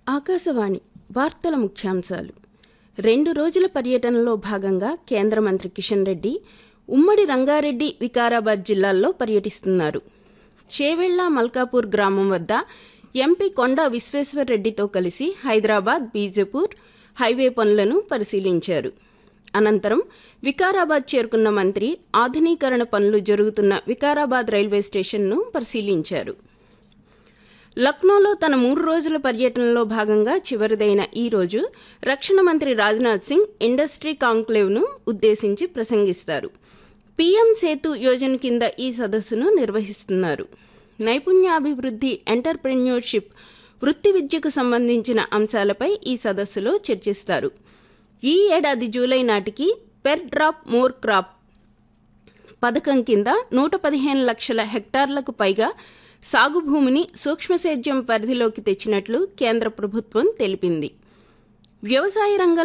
ఆకాశవాణి వార్తల ముఖ్యాంశాలు రెండు రోజుల పర్యటనలో భాగంగా కేంద్ర మంత్రి కిషన్ రెడ్డి ఉమ్మడి రంగారెడ్డి వికారాబాద్ జిల్లాల్లో పర్యటిస్తున్నారు చేవెళ్ల మల్కాపూర్ గ్రామం వద్ద ఎంపీ కొండా విశ్వేశ్వర్రెడ్డితో కలిసి హైదరాబాద్ బీజపూర్ హైవే పనులను పరిశీలించారు అనంతరం వికారాబాద్ చేరుకున్న మంత్రి ఆధునీకరణ పనులు జరుగుతున్న వికారాబాద్ రైల్వే స్టేషన్ను పరిశీలించారు లక్నోలో తన మూడు రోజుల పర్యటనలో భాగంగా చివరిదైన ఈ రోజు రక్షణ మంత్రి రాజ్నాథ్ సింగ్ ఇండస్ట్రీ కాంక్లేవ్ను ఉద్దేశించి ప్రసంగిస్తారు పీఎం సేతు యోజన కింద ఈ సదస్సును నిర్వహిస్తున్నారు నైపుణ్యాభివృద్ధి ఎంటర్ప్రెన్యూర్షిప్ వృత్తి విద్యకు సంబంధించిన అంశాలపై ఈ సదస్సులో చర్చిస్తారు ఈ ఏడాది జూలై నాటికి పెర్ డ్రాప్ మోర్ క్రాప్ పథకం కింద నూట పదిహేను లక్షల హెక్టార్లకు పైగా సాగు భూమిని సూక్ష్మసేద్యం పరిధిలోకి తెచ్చినట్లు కేంద్ర ప్రభుత్వం తెలిపింది వ్యవసాయ రంగంలో